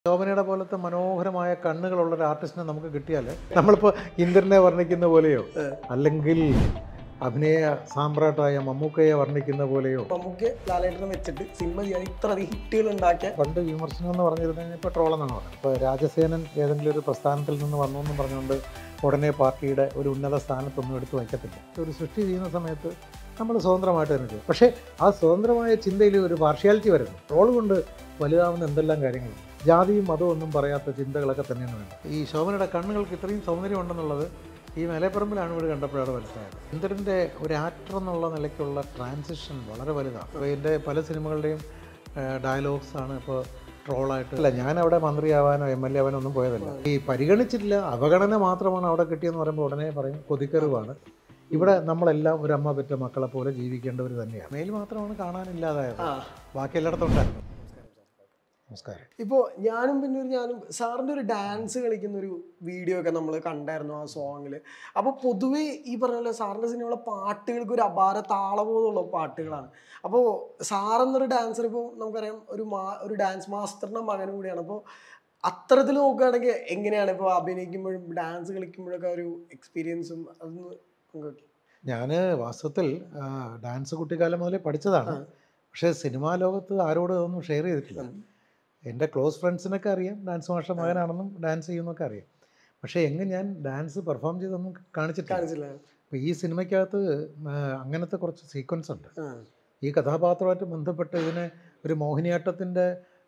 ശോഭനയുടെ പോലത്തെ മനോഹരമായ കണ്ണുകളുള്ള ഒരു ആർട്ടിസ്റ്റിനെ നമുക്ക് കിട്ടിയാൽ നമ്മളിപ്പോൾ ഇന്ദ്രനെ വർണ്ണിക്കുന്ന പോലെയോ അല്ലെങ്കിൽ അഭിനയ സാമ്രാട്ടായ മമ്മൂക്കയെ വർണ്ണിക്കുന്ന പോലെയോ നമുക്ക് ലാലേട്ടനെ വെച്ചിട്ട് സിനിമ ചെയ്യാൻ ഇത്ര അധികം ഹിറ്റുകൾ ഉണ്ടാക്കിയ പണ്ട് വിമർശനം എന്ന് പറഞ്ഞിരുന്നെങ്കിൽ ഇപ്പോൾ ട്രോളെന്നാണ് പറയുന്നത് ഇപ്പോൾ രാജസേനൻ ഏതെങ്കിലും ഒരു പ്രസ്ഥാനത്തിൽ നിന്ന് വന്നു എന്നും പറഞ്ഞുകൊണ്ട് ഉടനെ പാർട്ടിയുടെ ഒരു ഉന്നത സ്ഥാനത്തൊന്നും എടുത്തു വയ്ക്കത്തില്ല ഒരു സൃഷ്ടി ചെയ്യുന്ന സമയത്ത് നമ്മൾ സ്വതന്ത്രമായിട്ട് തന്നെ ചെയ്യും പക്ഷേ ആ സ്വതന്ത്രമായ ചിന്തയിൽ ഒരു പാർഷ്യാലിറ്റി വരുന്നു ട്രോൾ കൊണ്ട് വലുതാവുന്ന എന്തെല്ലാം കാര്യങ്ങളുണ്ട് ജാതിയും മതവും ഒന്നും പറയാത്ത ചിന്തകളൊക്കെ തന്നെയാണ് വേണ്ടത് ഈ ശോഭനയുടെ കണ്ണുകൾക്ക് ഇത്രയും സൗന്ദര്യം ഉണ്ടെന്നുള്ളത് ഈ മലയപ്പറമ്പിലാണ് ഇവിടെ കണ്ടപ്പോഴാണ് മനസ്സിലായത് ഇന്ദ്രൻ്റെ ഒരു ആക്ടർ എന്നുള്ള നിലയ്ക്കുള്ള ട്രാൻസിഷൻ വളരെ വലുതാണ് അപ്പോൾ എൻ്റെ പല സിനിമകളുടെയും ഡയലോഗ്സ് ആണ് ഇപ്പോൾ ട്രോളായിട്ട് അല്ല ഞാൻ അവിടെ മന്ത്രിയാവാനോ എം എൽ എ ആവാനോ ഒന്നും പോയതല്ല ഈ പരിഗണിച്ചിട്ടില്ല അവഗണന മാത്രമാണ് അവിടെ കിട്ടിയെന്ന് പറയുമ്പോൾ ഉടനെ പറയും കൊതിക്കറിവാണ് ഇവിടെ നമ്മളെല്ലാം ഒരു അമ്മ പെറ്റ മക്കളെ പോലെ ജീവിക്കേണ്ടവർ തന്നെയാണ് മെയിൽ മാത്രമാണ് കാണാനില്ലാതായത് ആ ബാക്കി എല്ലായിടത്തും ഉണ്ടായിരുന്നു നമസ്കാരം ഇപ്പോൾ ഞാനും പിന്നെ ഒരു ഞാനും സാറിൻ്റെ ഒരു ഡാൻസ് കളിക്കുന്ന ഒരു വീഡിയോ ഒക്കെ നമ്മൾ കണ്ടായിരുന്നു ആ സോങ്ങിൽ അപ്പോൾ പൊതുവേ ഈ പറഞ്ഞ പോലെ സാറിൻ്റെ സിനിമയിലെ പാട്ടുകൾക്ക് ഒരു അപാര താളബോധമുള്ള പാട്ടുകളാണ് അപ്പോൾ സാറെന്നൊരു ഡാൻസർ ഇപ്പോൾ നമുക്കറിയാം ഒരു മാ ഒരു ഡാൻസ് മാസ്റ്ററിൻ്റെ മകനും കൂടിയാണ് അപ്പോൾ അത്തരത്തിൽ നോക്കുകയാണെങ്കിൽ എങ്ങനെയാണ് ഇപ്പോൾ അഭിനയിക്കുമ്പോഴും ഡാൻസ് കളിക്കുമ്പോഴൊക്കെ ഒരു എക്സ്പീരിയൻസും അതൊന്ന് നമുക്ക് ഞാൻ വാസ്തവത്തിൽ ആ, ഡാൻസ് കുട്ടിക്കാലം മുതലേ പഠിച്ചതാണ് പക്ഷേ സിനിമാ ലോകത്ത് ആരോടും അതൊന്നും ഷെയർ ചെയ്തിട്ടില്ല എൻ്റെ ക്ലോസ് ഫ്രണ്ട്സിനൊക്കെ അറിയാം ഡാൻസ് മാസ്റ്റർ മകനാണെന്നും ഡാൻസ് ചെയ്യുന്നൊക്കെ അറിയാം പക്ഷേ എങ്ങും ഞാൻ ഡാൻസ് പെർഫോം ചെയ്തൊന്നും കാണിച്ചിട്ടില്ല കാണിച്ചില്ല അപ്പോൾ ഈ സിനിമയ്ക്കകത്ത് ആ, അങ്ങനത്തെ കുറച്ച് സീക്വൻസ് ഉണ്ട് ആ ഈ കഥാപാത്രമായിട്ട് ബന്ധപ്പെട്ട് ഇതിന് ഒരു മോഹിനിയാട്ടത്തിൻ്റെ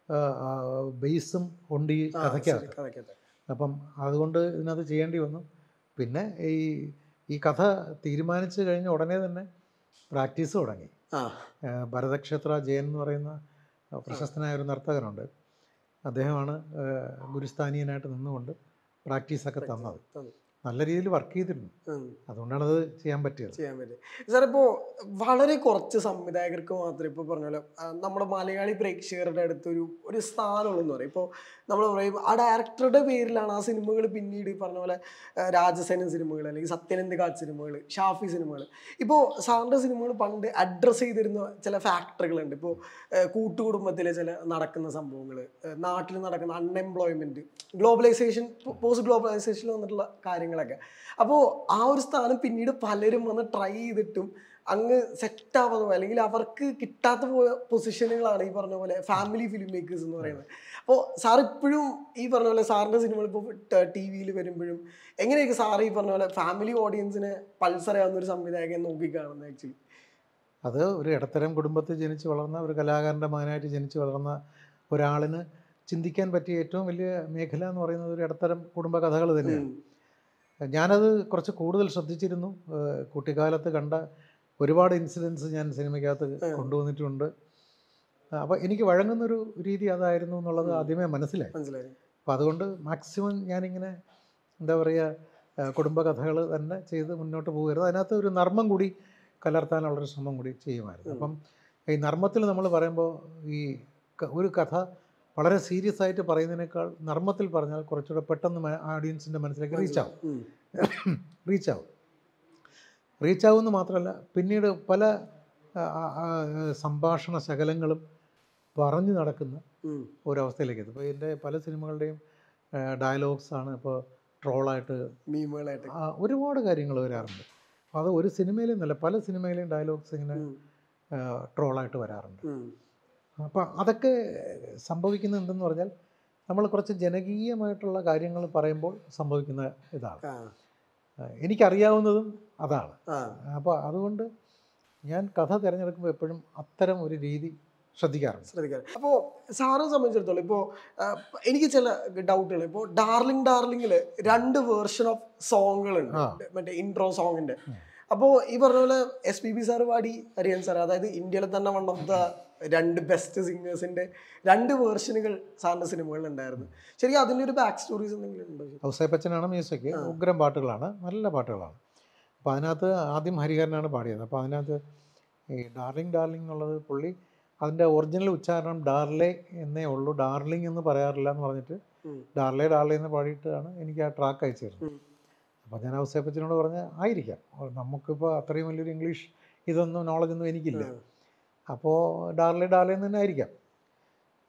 ബേസും ഉണ്ട് ഈ ആ, കഥയ്ക്കകത്ത് ശരി, കഥയ്ക്കകത്ത്. അപ്പം അതുകൊണ്ട് ഇതിനകത്ത് ചെയ്യേണ്ടി വന്നു പിന്നെ ഈ ഈ കഥ തീരുമാനിച്ചു കഴിഞ്ഞ ഉടനെ തന്നെ പ്രാക്ടീസ് തുടങ്ങി ആ ആ, ഭരതക്ഷേത്ര ജയൻ എന്ന് പറയുന്ന ആ, പ്രശസ്തനായ ഒരു നർത്തകനുണ്ട് അദ്ദേഹമാണ് ആ, ഗുരുസ്ഥാനീയനായിട്ട് നിന്നുകൊണ്ട് പ്രാക്ടീസൊക്കെ തന്നത് തന്നു. നല്ല രീതിയിൽ വർക്ക് ചെയ്തിരുന്നു ഉം. അതുകൊണ്ടാണത് ചെയ്യാൻ പറ്റിയത് ചെയ്യാൻ പറ്റും സാർ ഇപ്പോൾ വളരെ കുറച്ച് സംവിധായകർക്ക് മാത്രമേ ഇപ്പോൾ പറഞ്ഞ പോലെ ആ, നമ്മുടെ മലയാളി പ്രേക്ഷകരുടെ അടുത്ത് ഒരു ഒരു സ്ഥാനമുള്ളൂ എന്ന് പറയും ഇപ്പോൾ നമ്മൾ പറയും ആ ഡയറക്ടറുടെ പേരിലാണ് ആ സിനിമകൾ പിന്നീട് ഈ പറഞ്ഞ പോലെ ആ, രാജസേനൻ സിനിമകൾ അല്ലെങ്കിൽ സത്യനന്ദ കാട്ട് സിനിമകൾ ഷാഫി സിനിമകൾ ഇപ്പോൾ സാറിൻ്റെ സിനിമകൾ പണ്ട് അഡ്രസ്സ് ചെയ്തിരുന്ന ചില ഫാക്ടറുകളുണ്ട് ഇപ്പോൾ കൂട്ടുകുടുംബത്തിലെ ചില നടക്കുന്ന സംഭവങ്ങൾ നാട്ടിൽ നടക്കുന്ന അൺഎംപ്ലോയ്മെൻറ്റ് ഗ്ലോബലൈസേഷൻ പോസ്റ്റ് ഗ്ലോബലൈസേഷനിൽ വന്നിട്ടുള്ള കാര്യങ്ങളൊക്കെ അപ്പോൾ ആ ഒരു സ്ഥാനം പിന്നീട് പലരും വന്ന് ട്രൈ ചെയ്തിട്ടും അങ്ങ് സെറ്റ് ആവാതെ പോയി അല്ലെങ്കിൽ അവർക്ക് കിട്ടാത്ത പോയ പൊസിഷനുകളാണ് ഈ പറഞ്ഞ പോലെ ഫാമിലി ഫിലിം മേക്കേഴ്സ് എന്ന് പറയുന്നത് അപ്പോൾ സാർ ഇപ്പോഴും ഈ പറഞ്ഞ പോലെ സാറിൻ്റെ സിനിമകൾ ഇപ്പോൾ ടി വിയിൽ വരുമ്പോഴും എങ്ങനെയൊക്കെ സാർ ഈ പറഞ്ഞ പോലെ ഫാമിലി ഓഡിയൻസിനെ പൾസറിയാവുന്ന ഒരു സംവിധായകൻ നോക്കിക്കാണുന്നത് ആക്ച്വലി അത് ഒരു ഇടത്തരം കുടുംബത്തിൽ ജനിച്ച് വളർന്ന ഒരു കലാകാരൻ്റെ മകനായിട്ട് ജനിച്ച് വളർന്ന ഒരാളിന് ചിന്തിക്കാൻ പറ്റിയ ഏറ്റവും വലിയ മേഖല എന്ന് പറയുന്നത് ഒരു ഇടത്തരം കുടുംബ കഥകൾ തന്നെയാണ് ഞാനത് കുറച്ച് കൂടുതൽ ശ്രദ്ധിച്ചിരുന്നു ഏഹ് കുട്ടിക്കാലത്ത് കണ്ട ഒരുപാട് ഇൻസിഡൻസ് ഞാൻ സിനിമയ്ക്കകത്ത് കൊണ്ടുവന്നിട്ടുണ്ട് അപ്പോൾ എനിക്ക് വഴങ്ങുന്നൊരു രീതി അതായിരുന്നു എന്നുള്ളത് ആദ്യമേ മനസ്സിലായി മനസ്സിലായി അപ്പോൾ അതുകൊണ്ട് മാക്സിമം ഞാനിങ്ങനെ എന്താ പറയുക കുടുംബകഥകൾ തന്നെ ചെയ്ത് മുന്നോട്ട് പോകരുത് അതിനകത്ത് ഒരു നർമ്മം കൂടി കലർത്താനുള്ളൊരു ശ്രമം കൂടി ചെയ്യുമായിരുന്നു അപ്പം ഈ നർമ്മത്തിൽ നമ്മൾ പറയുമ്പോൾ ഈ ക- ഒരു കഥ വളരെ സീരിയസ് ആയിട്ട് പറയുന്നതിനേക്കാൾ നർമ്മത്തിൽ പറഞ്ഞാൽ കുറച്ചുകൂടെ പെട്ടെന്ന് ഓഡിയൻസിൻ്റെ മനസ്സിലേക്ക് റീച്ച് ആവും ഉം. റീച്ച് ആവും റീച്ച് ആവുമെന്ന് മാത്രമല്ല പിന്നീട് പല ആ, ആ, ആ, സംഭാഷണ ശകലങ്ങളും പറഞ്ഞു നടക്കുന്ന ഉം. ഒരവസ്ഥയിലേക്ക് എത്തും ഇപ്പോൾ എൻ്റെ പല സിനിമകളുടെയും ഡയലോഗ്സ് ആണ് ഇപ്പോൾ ട്രോളായിട്ട് മീമുകളായിട്ട് ആ, ഒരുപാട് കാര്യങ്ങൾ വരാറുണ്ട് അപ്പോൾ അത് ഒരു സിനിമയിലെന്നല്ല പല സിനിമയിലെയും ഡയലോഗ്സ് ഇങ്ങനെ ഉം. ട്രോളായിട്ട് വരാറുണ്ട് ഉം. അപ്പോൾ അതൊക്കെ സംഭവിക്കുന്നത് എന്തെന്ന് പറഞ്ഞാൽ നമ്മൾ കുറച്ച് ജനകീയമായിട്ടുള്ള കാര്യങ്ങൾ പറയുമ്പോൾ സംഭവിക്കുന്ന ഇതാണ് ആ. ആ, എനിക്കറിയാവുന്നതും അതാണ് ആ. അപ്പോൾ അതുകൊണ്ട് ഞാൻ കഥ തിരഞ്ഞെടുക്കുമ്പോൾ എപ്പോഴും അത്തരം ഒരു രീതി ശ്രദ്ധിക്കാറുണ്ട് ശ്രദ്ധിക്കാം അപ്പോൾ സാറിനെ സംബന്ധിച്ചിടത്തോളം ഇപ്പോൾ എനിക്ക് ചില ഡൗട്ടുകൾ ഇപ്പോൾ ഡാർലിംഗ് ഡാർലിംഗിൽ രണ്ട് വേർഷൻ ഓഫ് സോങ്ങുകളുണ്ട് ആ. മറ്റേ ഇൻട്രോ സോങ്ങിന്റെ അപ്പോൾ ഈ പറഞ്ഞ പോലെ എസ് പി ബി സാർ പാടി ഹരിയൻ സാർ അതായത് ഇന്ത്യയിലെ തന്നെ വൺ ഓഫ് ദ രണ്ട് ബെസ്റ്റ് സിംഗേഴ്സിന്റെ രണ്ട് വേർഷനുകൾ സാറിന്റെ സിനിമകളിൽ ഉണ്ടായിരുന്നു ശരിക്കും അതിൻ്റെ ഒരു ബാക്ക് സ്റ്റോറീസ് എന്തെങ്കിലും ഉണ്ടോ ഔസേപ്പച്ചനാണ് മ്യൂസിക് ഉഗ്രം പാട്ടുകളാണ് നല്ല പാട്ടുകളാണ് അപ്പോൾ അതിനകത്ത് ആദ്യം ഹരിഹരനാണ് പാടിയത് അപ്പോൾ അതിനകത്ത് ഈ ഡാർലിംഗ് ഡാർലിംഗ് എന്നുള്ളത് പുള്ളി അതിൻ്റെ ഒറിജിനൽ ഉച്ചാരണം ഡാർലേ എന്നേ ഉള്ളൂ ഡാർലിംഗ് എന്ന് പറയാറില്ല എന്ന് പറഞ്ഞിട്ട് ഉം. ഡാർലേ ഡാർലേ എന്ന് പാടിയിട്ടാണ് എനിക്ക് ആ ട്രാക്ക് അയച്ചു തരുന്നത് ഉം. അപ്പോൾ ഞാൻ ഔസേപ്പച്ചനോട് പറഞ്ഞ ആയിരിക്കാം നമുക്കിപ്പോൾ അത്രയും വലിയൊരു ഇംഗ്ലീഷ് ഇതൊന്നും നോളജൊന്നും എനിക്കില്ല അപ്പോൾ ഡാർലേ ഡാർലേ എന്ന് തന്നെ ആയിരിക്കാം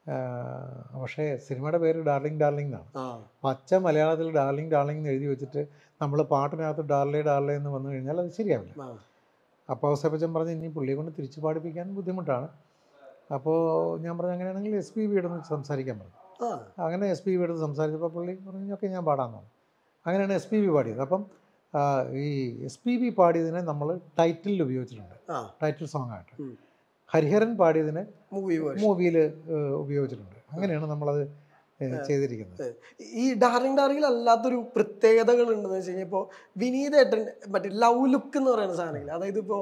പക്ഷേ സിനിമയുടെ പേര് ഡാർലിംഗ് ഡാർലിംഗ് എന്നാണ് ആ പച്ച മലയാളത്തിൽ ഡാർലിംഗ് ഡാർലിംഗ് എന്ന് എഴുതി വെച്ചിട്ട് നമ്മൾ പാട്ടിനകത്ത് ഡാർലേ ഡാർലേ എന്ന് വന്നു കഴിഞ്ഞാൽ അത് ശരിയാവില്ല ആ അപ്പോൾ അവസരപ്പച്ചൻ പറഞ്ഞ് ഇനി പുള്ളിയെ കൊണ്ട് തിരിച്ചു പാടിപ്പിക്കാൻ ബുദ്ധിമുട്ടാണ് അപ്പോൾ ഞാൻ പറഞ്ഞു അങ്ങനെയാണെങ്കിൽ എസ് പി ബി എടുത്ത് സംസാരിക്കാൻ പറഞ്ഞു ആ അങ്ങനെ എസ് പി ബി എടുത്ത് സംസാരിച്ചപ്പോൾ പുള്ളി പറഞ്ഞു ഒക്കെ ഞാൻ പാടാമെന്ന് പറഞ്ഞു അങ്ങനെയാണ് എസ് പി ബി പാടിയത് അപ്പം ആ, ഈ എസ് പി ബി പാടിയതിനെ നമ്മൾ ടൈറ്റിലിൽ ഉപയോഗിച്ചിട്ടുണ്ട് ആ ടൈറ്റിൽ സോങ് ആയിട്ട് ഉം. ഹരിഹരൻ പാടിയതിനെ മൂവി വേർഷൻ മൂവിയിൽ ഉപയോഗിച്ചിട്ടുണ്ട് അങ്ങനെയാണ് നമ്മളത് ഏ, ചെയ്തിരിക്കുന്നത് ഈ ഡാർലിംഗ് ഡാർലിംഗിൽ അല്ലാത്തൊരു പ്രത്യേകതകൾ ഉണ്ടെന്ന് വെച്ച് കഴിഞ്ഞാൽ ഇപ്പോൾ വിനീതേട്ടൻ മറ്റേ ലവ് ലുക്ക് എന്ന് പറയുന്ന സാധനങ്ങൾ അതായത് ഇപ്പോൾ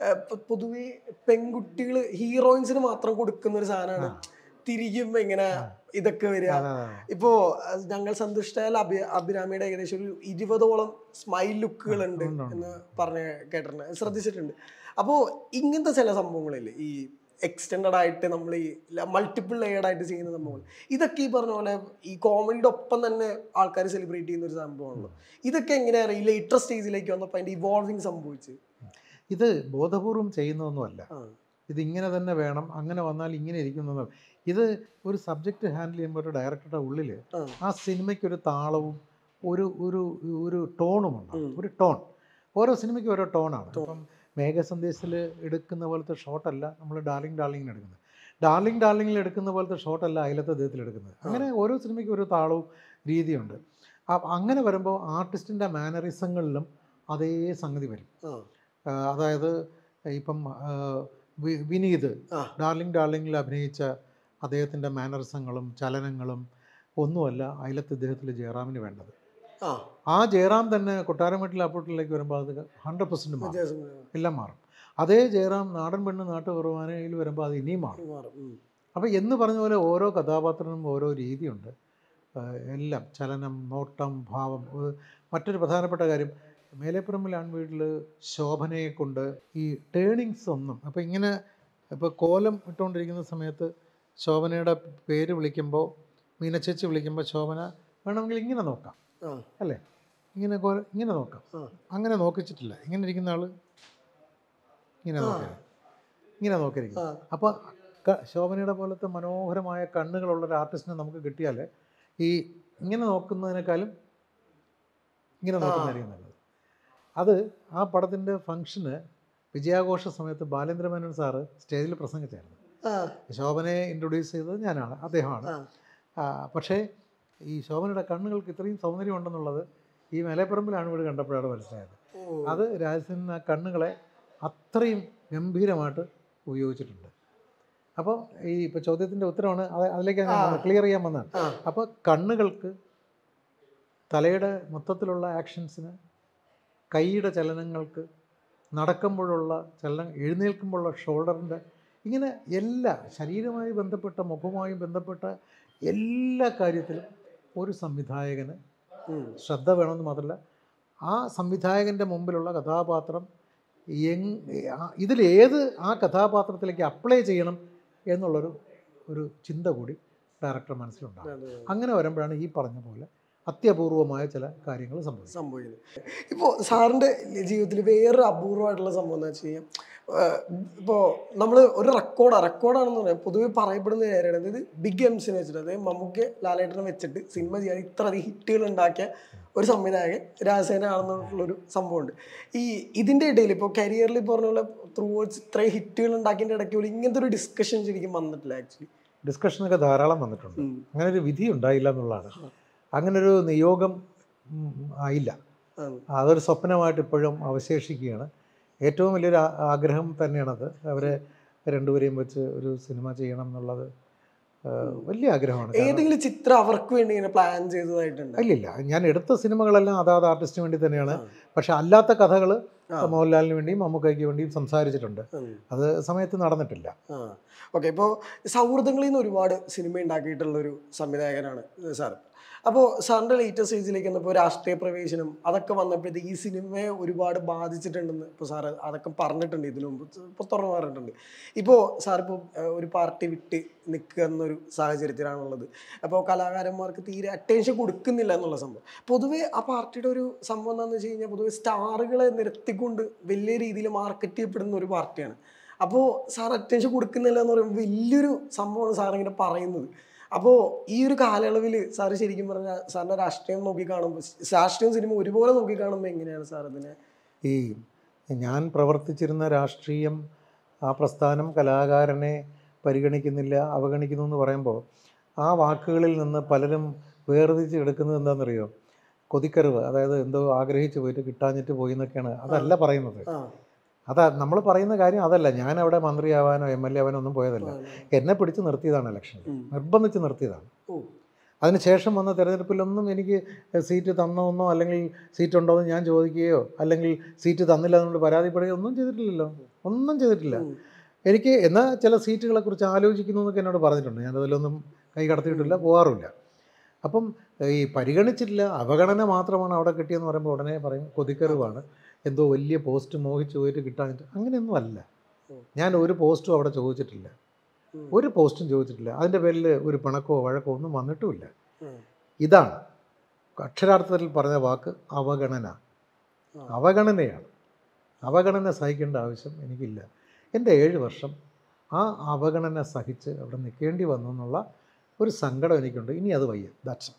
പൊതുവെ പെൺകുട്ടികൾ ഹീറോയിൻസിന് മാത്രം കൊടുക്കുന്ന ഒരു സാധനമാണ് തിരികുമ്പോ ഇങ്ങനെ ഇതൊക്കെ വരിക അതെ, അതെ, അതെ. ഇപ്പോ അഹ് ഞങ്ങൾ സന്തുഷ്ടയാൽ അഭി അഭിരാമിയുടെ ഏകദേശം ഒരു ഇരുപതോളം സ്മൈൽ ലുക്കുകൾ ഉണ്ട് ഉണ്ട്, ഉണ്ട്. എന്ന് പറഞ്ഞ് കേട്ടിട്ടുണ്ട് ശ്രദ്ധിച്ചിട്ടുണ്ട് അപ്പോൾ ഇങ്ങനത്തെ ചില സംഭവങ്ങളില്ലേ ഈ എക്സ്റ്റെൻഡ് ആയിട്ട് നമ്മൾ ഈ മൾട്ടിപ്പിൾ ലെയർഡ് ആയിട്ട് ചെയ്യുന്ന സംഭവങ്ങൾ ഇതൊക്കെ ഈ പറഞ്ഞ പോലെ ഈ കോമഡിയുടെ ഒപ്പം തന്നെ ആൾക്കാർ സെലിബ്രേറ്റ് ചെയ്യുന്ന ഒരു സംഭവമാണല്ലോ ഇതൊക്കെ എങ്ങനെയാണ് ഈ ലേറ്റർ സ്റ്റേജിലേക്ക് വന്നപ്പോൾ അതിന്റെ ഇവോൾവിങ് സംഭവിച്ച് ഇത് ബോധപൂർവം ചെയ്യുന്നതൊന്നുമല്ല ആ ഇത് ഇങ്ങനെ തന്നെ വേണം അങ്ങനെ വന്നാൽ ഇങ്ങനെ ഇരിക്കുന്നതും ഇത് ഒരു സബ്ജക്റ്റ് ഹാൻഡിൽ ചെയ്യുമ്പോൾ ഒരു ഡയറക്ടറുടെ ഉള്ളിൽ ആ. ആ സിനിമയ്ക്ക് ഒരു താളവും ഒരു ഒരു ഒരു ടോണും ഉണ്ട് ഉം. ഒരു ടോൺ ഓരോ സിനിമയ്ക്കും ഓരോ ടോണാണ് ഇപ്പം മേഘസന്ദേശത്തിൽ എടുക്കുന്ന പോലത്തെ ഷോട്ടല്ല നമ്മൾ ഡാർലിംഗ് ഡാർലിങ്ങിന് എടുക്കുന്നത് ഡാർലിംഗ് ഡാർലിങ്ങിൽ എടുക്കുന്ന പോലത്തെ ഷോട്ടല്ല അയലത്തെ അദ്ദേഹത്തിൽ എടുക്കുന്നത് അങ്ങനെ ഓരോ സിനിമയ്ക്കും ഒരു താളവും രീതിയുണ്ട് അ- അങ്ങനെ വരുമ്പോൾ ആർട്ടിസ്റ്റിൻ്റെ മാനറിസങ്ങളിലും അതേ സംഗതി വരും ആ ആ, അതായത് ഇപ്പം ആ, വി- വിനീത് ആ. ഡാർലിംഗ് ഡാർലിംഗിൽ അഭിനയിച്ച അദ്ദേഹത്തിൻ്റെ മാനറിസങ്ങളും ചലനങ്ങളും ഒന്നുമല്ല അയലത്ത് ഇദ്ദേഹത്തിൽ ജയറാമിന് വേണ്ടത് ആ ആ ജയറാം തന്നെ കൊട്ടാരമേട്ടിൽ അപ്പൂട്ടിലേക്ക് വരുമ്പോൾ അത് ഹൺഡ്രഡ് പെർസെൻറ്റ് മാറും വ്യത്യാസം എല്ലാം മാറും അതേ ജയറാം നാടൻ പെണ്ണ് നാട്ടു കുർബാനയിൽ വരുമ്പോൾ അത് ഇനിയും മാറും മാറും ഉം. അപ്പോൾ എന്ന് പറഞ്ഞ പോലെ ഓരോ കഥാപാത്രത്തിനും ഓരോ രീതിയുണ്ട് ആ, എല്ലാം ചലനം നോട്ടം ഭാവം ഏഹ് മറ്റൊരു പ്രധാനപ്പെട്ട കാര്യം മേലേപ്പുറമ്പിൽ ആൺവീട്ടിൽ ശോഭനയെ കൊണ്ട് ഈ ടേണിങ്സ് ഒന്നും അപ്പോൾ ഇങ്ങനെ ഇപ്പോൾ കോലം ഇട്ടുകൊണ്ടിരിക്കുന്ന സമയത്ത് ശോഭനയുടെ പേര് വിളിക്കുമ്പോൾ മീനച്ചേച്ചി വിളിക്കുമ്പോൾ ശോഭന വേണമെങ്കിൽ ഇങ്ങനെ നോക്കാം ആ അല്ലേ ഇങ്ങനെ കോല ഇങ്ങനെ നോക്കാം ആ. അങ്ങനെ നോക്കിച്ചിട്ടില്ല ഇങ്ങനെ ഇരിക്കുന്ന ആൾ ഇങ്ങനെ നോക്കിയത് ഇങ്ങനെ നോക്കിയിരിക്കും ആ അപ്പോൾ ക- ശോഭനയുടെ പോലത്തെ മനോഹരമായ കണ്ണുകളുള്ള ഒരു ആർട്ടിസ്റ്റിനെ നമുക്ക് കിട്ടിയാൽ ഈ ഇങ്ങനെ നോക്കുന്നതിനേക്കാളും ഇങ്ങനെ നോക്കുന്നതായിരിക്കും നല്ലത് അത് ആ പടത്തിൻ്റെ ഫംഗ്ഷന് വിജയാഘോഷ സമയത്ത് ബാലേന്ദ്ര മേനോൻ സാറ് സ്റ്റേജിൽ പ്രസംഗിച്ചായിരുന്നു ആ ശോഭനയെ ഇൻട്രൊഡ്യൂസ് ചെയ്തത് ഞാനാണ് അദ്ദേഹമാണ് ആ ആ, പക്ഷേ ഈ ശോഭനയുടെ കണ്ണുകൾക്ക് ഇത്രയും സൗന്ദര്യം ഉണ്ടെന്നുള്ളത് ഈ മലപ്പുറമ്പിലാണ് വീട് കണ്ടപ്പോഴാണ് മനസ്സിലായത് ഓ അത് രാജസേനൻ ആ കണ്ണുകളെ അത്രയും ഗംഭീരമായിട്ട് ഉപയോഗിച്ചിട്ടുണ്ട് അപ്പോൾ ഈ ഇപ്പോൾ ചോദ്യത്തിൻ്റെ ഉത്തരമാണ് അത് അതിലേക്ക് ക്ലിയർ ചെയ്യാൻ വന്നതാണ് ആ അപ്പോൾ കണ്ണുകൾക്ക് തലയുടെ മൊത്തത്തിലുള്ള ആക്ഷൻസിന് കൈയുടെ ചലനങ്ങൾക്ക് നടക്കുമ്പോഴുള്ള ചലനം എഴുന്നേൽക്കുമ്പോഴുള്ള ഷോൾഡറിൻ്റെ ഇങ്ങനെ എല്ലാ ശരീരവുമായി ബന്ധപ്പെട്ട മുഖവുമായി ബന്ധപ്പെട്ട എല്ലാ കാര്യത്തിലും ഒരു സംവിധായകന് ഉം. ശ്രദ്ധ വേണമെന്ന് മാത്രമല്ല ആ സംവിധായകൻ്റെ മുമ്പിലുള്ള കഥാപാത്രം എങ് ആ- ഇതിലേത് ആ കഥാപാത്രത്തിലേക്ക് അപ്ലൈ ചെയ്യണം എന്നുള്ളൊരു ഒരു ചിന്ത കൂടി ഡയറക്ടർ മനസ്സിലുണ്ടാകും അതെ, അതെ. അങ്ങനെ വരുമ്പോഴാണ് ഈ പറഞ്ഞ പോലെ അത്യപൂർവമായ ചില കാര്യങ്ങൾ സംഭവിക്കുന്നത് സംഭവിക്കുന്നത് ഇപ്പോൾ സാറിൻ്റെ ജീവിതത്തിൽ വേറൊരു അപൂർവമായിട്ടുള്ള സംഭവം എന്ന് വെച്ച് കഴിഞ്ഞാൽ ഇപ്പോൾ നമ്മൾ ഒരു റെക്കോർഡാണ് റെക്കോർഡാണെന്ന് പറയാം പൊതുവെ പറയപ്പെടുന്ന കാര്യമാണ് അതായത് ബിഗ് എംസിനെ വെച്ചിട്ട് അതായത് മമ്മൂക്ക് ലാലേട്ടനെ വെച്ചിട്ട് സിനിമ ചെയ്യാൻ ഇത്ര അധികം ഹിറ്റുകൾ ഉണ്ടാക്കിയ ഒരു സംവിധായകൻ രാജസേന ആണെന്നുള്ളൊരു സംഭവമുണ്ട് ഈ ഇതിൻ്റെ ഇടയിൽ ഇപ്പോൾ കരിയറിൽ പറഞ്ഞ പോലെ ത്രൂ ഇത്രയും ഹിറ്റുകൾ ഉണ്ടാക്കിയതിൻ്റെ ഇടയ്ക്ക് പോലും ഇങ്ങനത്തെ ഒരു ഡിസ്കഷൻ ശരിക്കും വന്നിട്ടില്ല ആക്ച്വലി ഡിസ്കഷനൊക്കെ ധാരാളം വന്നിട്ടുണ്ട് അങ്ങനെ ഒരു വിധി ഉണ്ടായില്ല എന്നുള്ളതാണ് അങ്ങനെ ഒരു നിയോഗം ഉം, ആയില്ല അതൊരു സ്വപ്നമായിട്ട് ഇപ്പോഴും അവശേഷിക്കുകയാണ് ഏറ്റവും വലിയൊരു ആ- ആഗ്രഹം തന്നെയാണത് അവരെ രണ്ടുപേരെയും വെച്ച് ഒരു സിനിമ ചെയ്യണം എന്നുള്ളത് ആ, വലിയ ആഗ്രഹമാണ് കാരണം- ഏതെങ്കിലും ചിത്രം അവർക്ക് വേണ്ടി ഇങ്ങനെ പ്ലാൻ ചെയ്തതായിട്ടുണ്ട് ഇല്ലില്ല ഞാൻ എടുത്ത സിനിമകളെല്ലാം അതാത് ആർട്ടിസ്റ്റിന് വേണ്ടി തന്നെയാണ് ആ. പക്ഷെ അല്ലാത്ത കഥകൾ ആ. മോഹൻലാലിന് വേണ്ടിയും മമ്മൂക്കയ്ക്ക് വേണ്ടിയും സംസാരിച്ചിട്ടുണ്ട് ഉം. അത് സമയത്ത് നടന്നിട്ടില്ല ആ ഓക്കെ ഇപ്പോൾ സൗഹൃദങ്ങളിൽ നിന്ന് ഒരുപാട് സിനിമ ഉണ്ടാക്കിയിട്ടുള്ള ഒരു സംവിധായകനാണ് സാർ അപ്പോൾ സാറിൻ്റെ ലേറ്റസ്റ്റ് സ്റ്റേജിലേക്ക് വന്നപ്പോൾ രാഷ്ട്രീയ പ്രവേശനം അതൊക്കെ വന്നപ്പോഴത്തേക്ക് ഈ സിനിമയെ ഒരുപാട് ബാധിച്ചിട്ടുണ്ടെന്ന് ഇപ്പോൾ സാറ് അതൊക്കെ പറഞ്ഞിട്ടുണ്ട് ഇതിനു മുമ്പ് ഇപ്പോൾ തുറന്നു പറഞ്ഞിട്ടുണ്ട് ഇപ്പോൾ സാർ ഇപ്പോൾ ഒരു പാർട്ടി വിട്ട് നിൽക്കുക എന്നൊരു സാഹചര്യത്തിലാണുള്ളത് അപ്പോൾ കലാകാരന്മാർക്ക് തീരെ അറ്റൻഷൻ കൊടുക്കുന്നില്ല എന്നുള്ള സംഭവം പൊതുവേ ആ പാർട്ടിയുടെ ഒരു സംഭവം എന്താണെന്ന് വെച്ച് കഴിഞ്ഞാൽ പൊതുവെ സ്റ്റാറുകളെ നിരത്തിക്കൊണ്ട് വലിയ രീതിയിൽ മാർക്കറ്റ് ചെയ്യപ്പെടുന്ന ഒരു പാർട്ടിയാണ് അപ്പോൾ സാർ അറ്റൻഷൻ കൊടുക്കുന്നില്ല എന്ന് പറയുമ്പോൾ വലിയൊരു സംഭവമാണ് സാർ ഇങ്ങനെ പറയുന്നത് അപ്പോൾ ഈ ഒരു കാലയളവിൽ സാർ ശരിക്കും പറഞ്ഞാൽ സാറിൻ്റെ രാഷ്ട്രീയം നോക്കി കാണുമ്പോൾ രാഷ്ട്രീയം സിനിമ ഒരുപോലെ നോക്കി കാണുമ്പോൾ എങ്ങനെയാണ് സാർ അതിനെ ഈ ഞാൻ പ്രവർത്തിച്ചിരുന്ന രാഷ്ട്രീയം ആ പ്രസ്ഥാനം കലാകാരനെ പരിഗണിക്കുന്നില്ല അവഗണിക്കുന്നു എന്ന് പറയുമ്പോൾ ആ വാക്കുകളിൽ നിന്ന് പലരും വേർതിരിച്ച് എടുക്കുന്നത് എന്താണെന്നറിയോ കൊതിക്കറിവ് അതായത് എന്തോ ആഗ്രഹിച്ച് പോയിട്ട് കിട്ടാഞ്ഞിട്ട് പോയി എന്നൊക്കെയാണ് അതല്ല പറയുന്നത് ആ അതാ നമ്മൾ പറയുന്ന കാര്യം അതല്ല ഞാൻ അവിടെ മന്ത്രിയാവാനോ എം എൽ എ ആവാനോ ഒന്നും പോയതല്ല ആ, എന്നെ പിടിച്ച് നിർത്തിയതാണ് ഇലക്ഷനിൽ ഉം. നിർബന്ധിച്ച് നിർത്തിയതാണ് ഓ അതിനുശേഷം വന്ന തെരഞ്ഞെടുപ്പിലൊന്നും എനിക്ക് സീറ്റ് തന്നോന്നോ അല്ലെങ്കിൽ സീറ്റ് ഉണ്ടോ എന്ന് ഞാൻ ചോദിക്കുകയോ അല്ലെങ്കിൽ സീറ്റ് തന്നില്ല എന്നുകൊണ്ട് പരാതിപ്പെടുകയോ ഒന്നും ചെയ്തിട്ടില്ലല്ലോ ഒന്നും ചെയ്തിട്ടില്ല ഉം. എനിക്ക് എന്നാൽ ചില സീറ്റുകളെക്കുറിച്ച് ആലോചിക്കുന്നു എന്നൊക്കെ എന്നോട് പറഞ്ഞിട്ടുണ്ട് ഞാനതിലൊന്നും കൈ കടത്തിയിട്ടില്ല പോകാറുമില്ല അപ്പം ഈ പരിഗണിച്ചിട്ടില്ല അവഗണന മാത്രമാണ് അവിടെ കിട്ടിയെന്ന് പറയുമ്പോൾ ഉടനെ പറയും കൊതിക്കറിവാണ് എന്തോ വലിയ പോസ്റ്റ് മോഹിച്ച് പോയിട്ട് കിട്ടാനിട്ട് അങ്ങനെയൊന്നും അല്ല ഉം. ഞാൻ ഒരു പോസ്റ്റും അവിടെ ചോദിച്ചിട്ടില്ല ഉം. ഒരു പോസ്റ്റും ചോദിച്ചിട്ടില്ല അതിൻ്റെ പേരിൽ ഒരു പിണക്കോ വഴക്കോ ഒന്നും വന്നിട്ടുമില്ല ഉം. ഇതാണ് അക്ഷരാർത്ഥത്തിൽ പറഞ്ഞ വാക്ക് അവഗണന ആ. അവഗണനയാണ് അവഗണന സഹിക്കേണ്ട ആവശ്യം എനിക്കില്ല എൻ്റെ ഏഴ് വർഷം ആ അവഗണന സഹിച്ച് അവിടെ നിൽക്കേണ്ടി വന്നു എന്നുള്ള ഒരു സങ്കടം എനിക്കുണ്ട് ഇനി അത് വയ്യ ദാറ്റ്സ്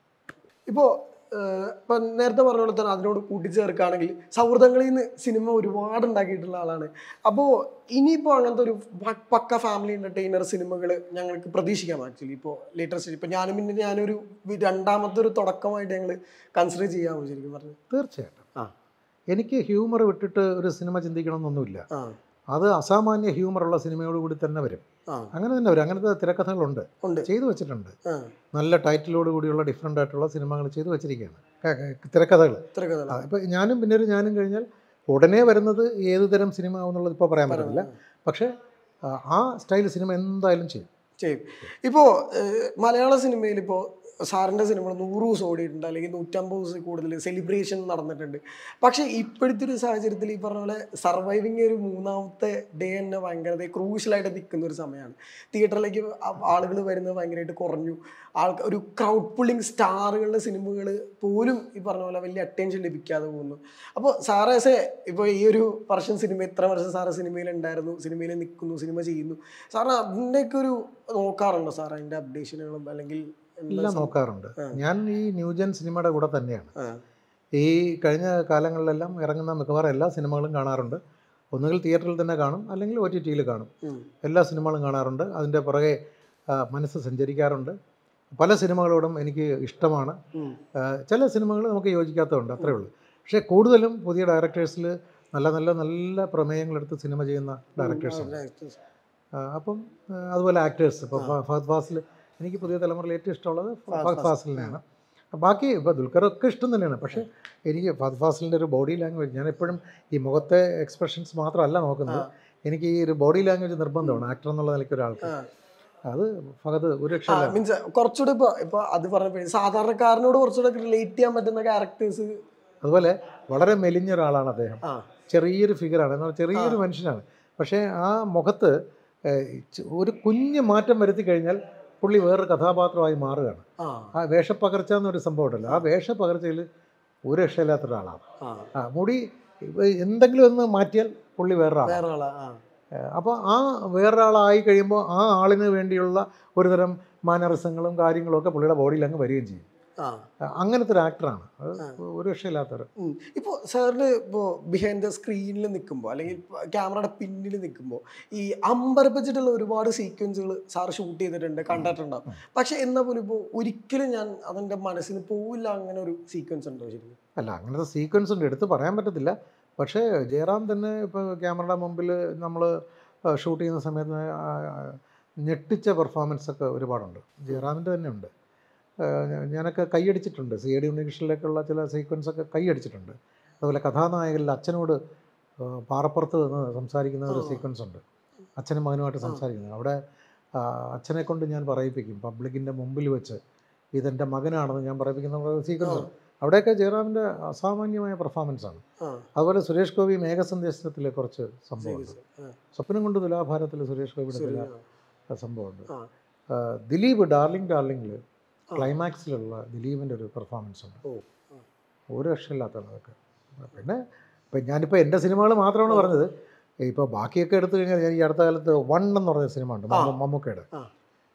ഇപ്പോൾ ഇപ്പം നേരത്തെ പറഞ്ഞ പോലെ തന്നെ അതിനോട് കൂട്ടിച്ചേർക്കുകയാണെങ്കിൽ സൗഹൃദങ്ങളിൽ നിന്ന് സിനിമ ഒരുപാട് ഉണ്ടാക്കിയിട്ടുള്ള ആളാണ് അപ്പോൾ ഇനിയിപ്പോൾ അങ്ങനത്തെ ഒരു പ- പക്ക ഫാമിലി എൻ്റർടൈനർ സിനിമകൾ ഞങ്ങൾക്ക് പ്രതീക്ഷിക്കാം ആക്ച്വലി ഇപ്പോൾ ലേറ്റസ്റ്റ് ഇപ്പോൾ ഞാനും പിന്നെ ഞാനൊരു വി- രണ്ടാമത്തെ ഒരു തുടക്കമായിട്ട് ഞങ്ങൾ കൺസിഡർ ചെയ്യാമോ ശരിക്കും പറഞ്ഞു തീർച്ചയായിട്ടും ആ. എനിക്ക് ഹ്യൂമർ വിട്ടിട്ട് ഒരു സിനിമ ചിന്തിക്കണമെന്നൊന്നുമില്ല ആ അത് അസാമാന്യ ഹ്യൂമറുള്ള സിനിമയോടുകൂടി തന്നെ വരും ആ അങ്ങനെ തന്നെ വരും അങ്ങനത്തെ തിരക്കഥകളുണ്ട് ഉണ്ട് ചെയ്തു വെച്ചിട്ടുണ്ട് ആ നല്ല ടൈറ്റിലോട് കൂടിയുള്ള ഡിഫറെൻ്റ് ആയിട്ടുള്ള സിനിമകൾ ചെയ്തു വെച്ചിരിക്കുകയാണ് ക- ക- തിരക്കഥകൾ ഇത്ര കഥ ഇപ്പം ഞാനും പിന്നെ ഒരു ഞാനും കഴിഞ്ഞാൽ ഉടനെ വരുന്നത് ഏത് തരം സിനിമ ആവുന്നുള്ളത് ഇപ്പോൾ പറയാൻ പറ്റില്ല പക്ഷേ ആ, ആ സ്റ്റൈൽ സിനിമ എന്തായാലും ചെയ്യും ചെയ്യും ഇപ്പോൾ മലയാള സിനിമയിൽ ഇപ്പോൾ സാറിൻ്റെ സിനിമ നൂറ് ദിവസം ഓടിയിട്ടുണ്ട് അല്ലെങ്കിൽ നൂറ്റമ്പത് ദിവസം കൂടുതൽ സെലിബ്രേഷൻ നടന്നിട്ടുണ്ട് പക്ഷേ ഇപ്പോഴത്തെ ഒരു സാഹചര്യത്തിൽ ഈ പറഞ്ഞ പോലെ സർവൈവിങ് ഒരു മൂന്നാമത്തെ ഡേ തന്നെ ഭയങ്കര ക്രൂഷ്യലായിട്ട് നിൽക്കുന്ന ഒരു സമയമാണ് തിയേറ്ററിലേക്ക് ആളുകൾ വരുന്നത് ഭയങ്കരമായിട്ട് കുറഞ്ഞു ആൾക്ക് ഒരു ക്രൗഡ് പുള്ളിങ് സ്റ്റാറുകളുടെ സിനിമകൾ പോലും ഈ പറഞ്ഞ പോലെ വലിയ അറ്റൻഷൻ ലഭിക്കാതെ പോകുന്നു അപ്പോൾ സാറേസെ ഇപ്പോൾ ഈ ഒരു വർഷം സിനിമ ഇത്ര വർഷം സാറ് സിനിമയിൽ ഉണ്ടായിരുന്നു സിനിമയിൽ നിൽക്കുന്നു സിനിമ ചെയ്യുന്നു സാറിന് അതിൻ്റെയൊക്കെ ഒരു നോക്കാറുണ്ടോ സാർ അതിൻ്റെ അപ്ഡേഷനുകളും അല്ലെങ്കിൽ എന്താ എല്ലാം സം- നോക്കാറുണ്ട് ആ. ഞാൻ ഈ ന്യൂജൻ സിനിമയുടെ കൂടെ തന്നെയാണ് ആ, ഈ കഴിഞ്ഞ കാലങ്ങളിലെല്ലാം ഇറങ്ങുന്ന മിക്കവാറും എല്ലാ സിനിമകളും കാണാറുണ്ട് ഒന്നുകിൽ തിയേറ്ററിൽ തന്നെ കാണും അല്ലെങ്കിൽ ഒ ടി ടിയിൽ കാണും ഉം, എല്ലാ സിനിമകളും കാണാറുണ്ട് അതിൻ്റെ പുറകെ ആ, മനസ്സ് സഞ്ചരിക്കാറുണ്ട് പല സിനിമകളോടും എനിക്ക് ഇഷ്ടമാണ് ഉം, ആ, ചില സിനിമകൾ നമുക്ക് യോജിക്കാത്തതുണ്ട് അത്രേ ഉള്ളൂ പക്ഷേ കൂടുതലും പുതിയ ഡയറക്ടേഴ്സിൽ നല്ല നല്ല നല്ല പ്രമേയങ്ങളെടുത്ത് സിനിമ ചെയ്യുന്ന ഡയറക്ടേഴ്സാണ് actors. അപ്പം ആ, അതുപോലെ ആക്ടേഴ്സ് ഇപ്പോൾ ഫഹദ് ഫാസിൽ എനിക്ക് പുതിയ തലമുറയിൽ ഏറ്റവും ഇഷ്ടമുള്ളത് ഫഹദ് ഫാസിലിനെയാണ് ബാക്കി ഇപ്പോൾ ദുൽഖറൊക്കെ ഇഷ്ടം തന്നെയാണ് പക്ഷേ എനിക്ക് ഫഹദ് ഫാസിലിൻ്റെ ഒരു ബോഡി ലാംഗ്വേജ് ഞാൻ എപ്പോഴും ഈ മുഖത്തെ എക്സ്പ്രഷൻസ് മാത്രമല്ല നോക്കുന്നത് ആ. എനിക്ക് ഈ ഒരു ബോഡി ലാംഗ്വേജ് നിർബന്ധമാണ് ആക്ടർ എന്നുള്ള നിലയ്ക്ക് ഒരാൾക്ക് ആ. അത് ഫഹദ് ഒരു ആ, രക്ഷയില്ല മീൻസ് കുറച്ചുകൂടി ഇപ്പൊ ഇപ്പൊ അത് പറഞ്ഞപ്പോഴേ സാധാരണക്കാരനോട് കുറച്ചുകൂടെ റിലേറ്റ് ചെയ്യാൻ പറ്റുന്ന ക്യാരക്ടേഴ്സ് അതുപോലെ വളരെ മെലിഞ്ഞ ഒരാളാണ് അദ്ദേഹം ആ ചെറിയൊരു ഫിഗറാണ് എന്നാൽ ചെറിയൊരു മനുഷ്യനാണ് പക്ഷേ ആ മുഖത്ത് ഏഹ്, ച്- ഒരു കുഞ്ഞ് മാറ്റം വരുത്തി കഴിഞ്ഞാൽ പുള്ളി വേറൊരു കഥാപാത്രമായി മാറുകയാണ് ആ ആ വേഷപ്പകർച്ച എന്നൊരു സംഭവം ഉണ്ടല്ലോ ആ വേഷപ്പകർച്ചയിൽ ഒരു രക്ഷയില്ലാത്ത ഒരാളാണ് ആ ആ മുടി എന്തെങ്കിലും ഒന്ന് മാറ്റിയാൽ പുള്ളി വേറൊരാളാണ് വേറെ ആളാ ആ അപ്പോൾ ആ വേറൊരാളായി കഴിയുമ്പോൾ ആ ആളിന് വേണ്ടിയുള്ള ഒരുതരം മാനറിസങ്ങളും കാര്യങ്ങളും ഒക്കെ പുള്ളിയുടെ ബോഡിയിൽ അങ്ങ് വരികയും ചെയ്യും ആ ആ, അങ്ങനത്തെ ഒരു ആക്ടറാണ് അത് ഒരു രക്ഷയില്ലാത്തൊരു ഉം. ഇപ്പൊ സാറിന് ഇപ്പോൾ ബിഹൈൻഡ് ദ സ്ക്രീനിൽ നിൽക്കുമ്പോൾ അല്ലെങ്കിൽ ക്യാമറയുടെ പിന്നിൽ നിൽക്കുമ്പോൾ ഈ അമ്പരപ്പിച്ചിട്ടുള്ള ഒരുപാട് സീക്വൻസുകൾ സാർ ഷൂട്ട് ചെയ്തിട്ടുണ്ട് കണ്ടിട്ടുണ്ടാവും പക്ഷെ എന്നാൽ പോലും ഇപ്പോൾ ഒരിക്കലും ഞാൻ അതിൻ്റെ മനസ്സിന് പോവില്ല അങ്ങനെ ഒരു സീക്വൻസ് ഉണ്ടോ ശരിക്കും അല്ല അങ്ങനത്തെ സീക്വൻസ് ഉണ്ട് എടുത്ത് പറയാൻ പറ്റത്തില്ല പക്ഷേ ജയറാം തന്നെ ഇപ്പോൾ ക്യാമറയുടെ മുമ്പിൽ നമ്മൾ ഷൂട്ട് ചെയ്യുന്ന സമയത്ത് ആ, ആ, ഞെട്ടിച്ച പെർഫോമൻസ് ഒക്കെ ഒരുപാടുണ്ട് ജയറാമിൻ്റെ തന്നെ ഉണ്ട് ആ, ഞാ- ഞാനൊക്കെ കൈയടിച്ചിട്ടുണ്ട് സി എ ഡി ഉണ്ണികൃഷ്ണനിലേക്കുള്ള ചില സീക്വൻസ് ഒക്കെ കൈയടിച്ചിട്ടുണ്ട് അതുപോലെ കഥാനായകനിൽ അച്ഛനോട് ആ, പാറപ്പുറത്ത് നിന്ന് സംസാരിക്കുന്ന ഒരു ആ. സീക്വൻസ് ഉണ്ട് അച്ഛനും മകനുമായിട്ട് സംസാരിക്കുന്നത് അവിടെ ആ, അച്ഛനെ കൊണ്ട് ഞാൻ പറയിപ്പിക്കും പബ്ലിക്കിൻ്റെ മുമ്പിൽ വെച്ച് ഇതെൻ്റെ മകനാണെന്ന് ഞാൻ പറയിപ്പിക്കുന്ന സീക്വൻസ് ഉണ്ട് അവിടെയൊക്കെ ജയറാമിൻ്റെ അസാമാന്യമായ പെർഫോമൻസ് ആണ് ആ അതുപോലെ സുരേഷ് ഗോപി മേഘസന്ദേശത്തിലെ കുറച്ച് സംഭവമുണ്ട് ആ, സ്വപ്നം കൊണ്ട് തുലാഭാരത്തിൽ സുരേഷ് ഗോപിയുടെ ശരി, ചില ആ. സംഭവമുണ്ട് ആ. ആ, ദിലീപ് ഡാർലിംഗ് ഡാർലിംഗിൽ ആ. ക്ലൈമാക്സിലുള്ള ദിലീപിൻ്റെ ഒരു പെർഫോമൻസ് ഉണ്ട് ഓ ഒരു രക്ഷയില്ലാത്തതാണ് അതൊക്കെ പിന്നെ ഇപ്പം ഞാനിപ്പോൾ എൻ്റെ സിനിമകൾ മാത്രമാണ് പറഞ്ഞത് ഇപ്പോൾ ബാക്കിയൊക്കെ എടുത്തു കഴിഞ്ഞാൽ ഞാൻ ഈ അടുത്ത കാലത്ത് വൺ എന്ന് പറഞ്ഞ സിനിമ ഉണ്ട് മമ്മ- ആ. മമ്മൂക്കയുടെ ആ.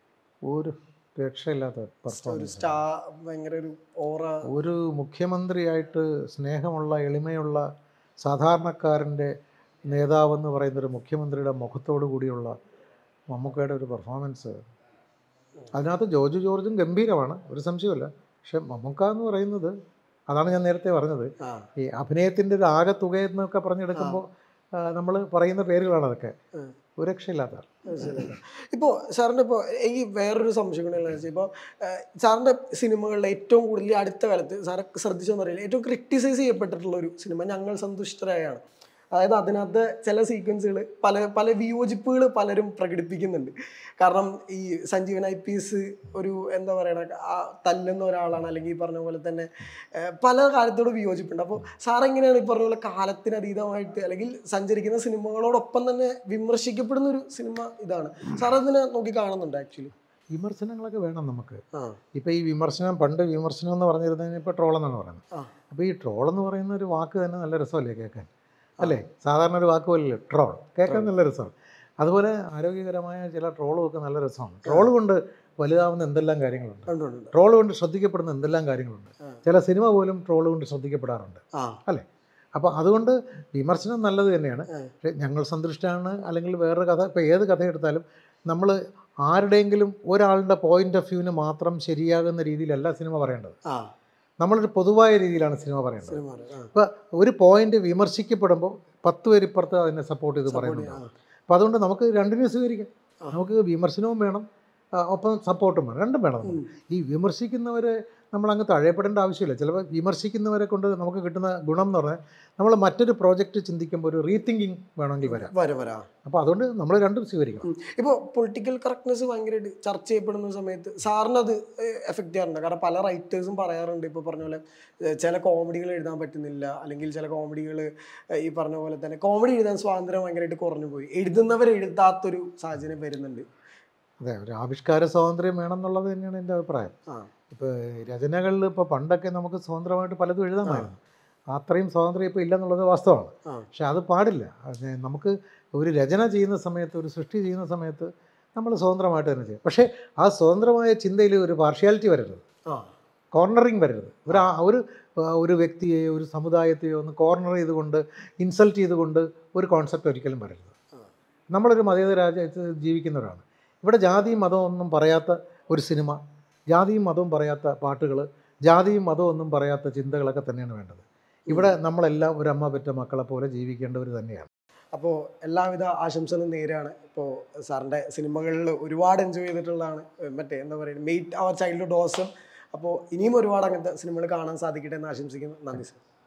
ഒരു രക്ഷയില്ലാത്ത ഒരു പെർഫോമൻസ് സ്റ്റാർ ഭയങ്കര ഒരു ഓറ ഒരു മുഖ്യമന്ത്രിയായിട്ട് സ്നേഹമുള്ള എളിമയുള്ള സാധാരണക്കാരൻ്റെ നേതാവെന്ന് പറയുന്നൊരു മുഖ്യമന്ത്രിയുടെ മുഖത്തോടു കൂടിയുള്ള മമ്മൂക്കയുടെ ഒരു പെർഫോമൻസ് അതിനകത്ത് ജോർജ് ജോർജും ഗംഭീരമാണ് ഒരു സംശയമില്ല പക്ഷെ മമ്മൂക്ക എന്ന് പറയുന്നത് അതാണ് ഞാൻ നേരത്തെ പറഞ്ഞത് ആ ഈ അഭിനയത്തിൻ്റെ ഒരു ആകെ തുക എന്നൊക്കെ പറഞ്ഞെടുക്കുമ്പോൾ നമ്മൾ പറയുന്ന പേരുകളാണ് അതൊക്കെ ഉം. ഒരു രക്ഷയില്ലാത്ത ആൾ ഇപ്പോൾ സാറിൻ്റെ ഇപ്പോൾ എനിക്ക് വേറൊരു സംശയം കൂടെ ഉള്ളത് വെച്ചാൽ ഇപ്പോൾ സാറിൻ്റെ സിനിമകളിൽ ഏറ്റവും കൂടുതൽ ഈ അടുത്ത കാലത്ത് സാറ് ശ്രദ്ധിച്ചോന്ന് അറിയില്ല ഏറ്റവും ക്രിട്ടിസൈസ് ചെയ്യപ്പെട്ടിട്ടുള്ള ഒരു സിനിമ ഞങ്ങൾ സന്തുഷ്ടരായാണ് അതായത് അതിനകത്ത് ചില സീക്വൻസുകൾ പല പല വിയോജിപ്പുകൾ പലരും പ്രകടിപ്പിക്കുന്നുണ്ട് കാരണം ഈ സഞ്ജീവൻ ഐ പി എസ് ഒരു എന്താ പറയണ ആ തല്ലുന്ന ഒരാളാണ് അല്ലെങ്കിൽ ഈ പറഞ്ഞ പോലെ തന്നെ ഏഹ്, പല കാര്യത്തോട് വിയോജിപ്പുണ്ട് അപ്പോൾ സാർ എങ്ങനെയാണ് ഈ പറഞ്ഞ പോലെ കാലത്തിന് അതീതമായിട്ട് അല്ലെങ്കിൽ സഞ്ചരിക്കുന്ന സിനിമകളോടൊപ്പം തന്നെ വിമർശിക്കപ്പെടുന്ന ഒരു സിനിമ ഇതാണ് സാർ അതിനെ നോക്കി കാണുന്നുണ്ട് ആക്ച്വലി വിമർശനങ്ങളൊക്കെ വേണം നമുക്ക് ആ ഇപ്പോൾ ഈ വിമർശനം പണ്ട് വിമർശനം എന്ന് പറഞ്ഞിരുന്നതിന് ഇപ്പോൾ ട്രോൾ എന്നാണ് പറയുന്നത് ആ അപ്പോൾ ഈ ട്രോൾ എന്ന് പറയുന്ന ഒരു വാക്ക് തന്നെ നല്ല രസമല്ലേ കേൾക്കാൻ അല്ലേ സാധാരണ ഒരു വാക്ക് പോലല്ലേ ട്രോൾ കേൾക്കാൻ നല്ല രസമാണ് അതുപോലെ ആരോഗ്യകരമായ ചില ട്രോളും ഒക്കെ നല്ല രസമാണ് ട്രോൾ കൊണ്ട് വലുതാവുന്ന എന്തെല്ലാം കാര്യങ്ങളുണ്ട് ഉണ്ട് ഉണ്ട്, ഉണ്ട് ട്രോൾ കൊണ്ട് ശ്രദ്ധിക്കപ്പെടുന്ന എന്തെല്ലാം കാര്യങ്ങളുണ്ട് ആ. ചില സിനിമ പോലും ട്രോൾ കൊണ്ട് ശ്രദ്ധിക്കപ്പെടാറുണ്ട് ആ അല്ലേ അപ്പോൾ അതുകൊണ്ട് വിമർശനം നല്ലത് തന്നെയാണ് ആ. പക്ഷേ ഞങ്ങൾ സന്തുഷ്ടാണ് അല്ലെങ്കിൽ വേറൊരു കഥ ഇപ്പോൾ ഏത് കഥ എടുത്താലും നമ്മൾ ആരുടെയെങ്കിലും ഒരാളുടെ പോയിന്റ് ഓഫ് വ്യൂവിന് മാത്രം ശരിയാകുന്ന രീതിയിലല്ല സിനിമ പറയേണ്ടത് ആ നമ്മളൊരു പൊതുവായ രീതിയിലാണ് സിനിമ പറയേണ്ടത് സിനിമ ആ ഇപ്പോൾ ഒരു പോയിന്റ് വിമർശിക്കപ്പെടുമ്പോൾ പത്ത് പേരിപ്പുറത്ത് അതിനെ സപ്പോർട്ട് ചെയ്ത് Support പറയുന്നുണ്ട് ചെയ്യാം. അപ്പോൾ അതുകൊണ്ട് നമുക്ക് രണ്ടിനും സ്വീകരിക്കാം ആ. നമുക്ക് വിമർശനവും വേണം ആ, ഒപ്പം സപ്പോർട്ടും വേണം രണ്ടും വേണം നമുക്ക്. ഉം. ഈ വിമർശിക്കുന്നവരെ നമ്മൾ അങ്ങ് തഴയപ്പെടേണ്ട ആവശ്യമില്ല ചിലപ്പോൾ വിമർശിക്കുന്നവരെ കൊണ്ട് നമുക്ക് കിട്ടുന്ന ഗുണം എന്ന് പറഞ്ഞാൽ നമ്മൾ മറ്റൊരു പ്രോജക്റ്റ് ചിന്തിക്കുമ്പോൾ ഒരു റീതിങ്കിങ് വേണമെങ്കിൽ വരാം വരാം വരാം അപ്പോൾ അതുകൊണ്ട് നമ്മൾ രണ്ടും സ്വീകരിക്കണം ഇപ്പോൾ പൊളിറ്റിക്കൽ കറക്റ്റ്നെസ് ഭയങ്കരമായിട്ട് ചർച്ച ചെയ്യപ്പെടുന്ന സമയത്ത് സാറിന് അത് എഫക്റ്റ് ചെയ്യാറുണ്ട് കാരണം പല റൈറ്റേഴ്സും പറയാറുണ്ട് ഇപ്പോൾ പറഞ്ഞ പോലെ ഏഹ് ചില കോമഡികൾ എഴുതാൻ പറ്റുന്നില്ല അല്ലെങ്കിൽ ചില കോമഡികൾ ഈ പറഞ്ഞ പോലെ തന്നെ കോമഡി എഴുതാൻ സ്വാതന്ത്ര്യം ഭയങ്കരമായിട്ട് കുറഞ്ഞു പോയി എഴുതുന്നവർ എഴുതാത്തൊരു സാഹചര്യം വരുന്നുണ്ട് അതെ ഒരു ആവിഷ്കാര സ്വാതന്ത്ര്യം വേണം എന്നുള്ളത് തന്നെയാണ് എൻ്റെ അഭിപ്രായം ആ ഇപ്പോൾ രചനകളിൽ ഇപ്പോൾ പണ്ടൊക്കെ നമുക്ക് സ്വതന്ത്രമായിട്ട് പലതും എഴുതാമായിരുന്നു അത്രയും സ്വാതന്ത്ര്യം ഇപ്പോൾ ഇല്ലെന്നുള്ളത് വാസ്തവമാണ് ആ പക്ഷെ അത് പാടില്ല അത് നമുക്ക് ഒരു രചന ചെയ്യുന്ന സമയത്ത് ഒരു സൃഷ്ടി ചെയ്യുന്ന സമയത്ത് നമ്മൾ സ്വതന്ത്രമായിട്ട് തന്നെ ചെയ്യും പക്ഷേ ആ സ്വതന്ത്രമായ ചിന്തയിൽ ഒരു പാർഷ്യാലിറ്റി വരരുത് ആ കോർണറിങ് വരരുത് ഒരു ആ- ഒരു ആ, ഒരു വ്യക്തിയെയോ ഒരു സമുദായത്തെയോ ഒന്ന് കോർണർ ചെയ്തുകൊണ്ട് ഇൻസൾട്ട് ചെയ്തുകൊണ്ട് ഒരു കോൺസെപ്റ്റ് ഒരിക്കലും വരരുത് ആ. നമ്മളൊരു മതേതര രാജ്യത്ത് ജീവിക്കുന്നവരാണ് ഇവിടെ ജാതിയും മതവും ഒന്നും പറയാത്ത ഒരു സിനിമ ജാതിയും മതവും പറയാത്ത പാട്ടുകൾ ജാതിയും മതവും ഒന്നും പറയാത്ത ചിന്തകളൊക്കെ തന്നെയാണ് വേണ്ടത് ഇവിടെ നമ്മളെല്ലാം ഒരു അമ്മ പെറ്റ മക്കളെ പോലെ ജീവിക്കേണ്ടവർ തന്നെയാണ് അപ്പോൾ എല്ലാവിധ ആശംസകളും നേരാണ് ഇപ്പോൾ സാറിൻ്റെ സിനിമകളിൽ ഒരുപാട് എൻജോയ് ചെയ്തിട്ടുള്ളതാണ് ഏഹ് മറ്റേ എന്താ പറയുക മെയ്റ്റ് അവർ ചൈൽഡ്ഹുഡ് ഡോസും അപ്പോൾ ഇനിയും ഒരുപാട് അങ്ങനത്തെ സിനിമകൾ കാണാൻ സാധിക്കട്ടെ എന്ന് ആശംസിക്കുന്നു നന്ദി സാർ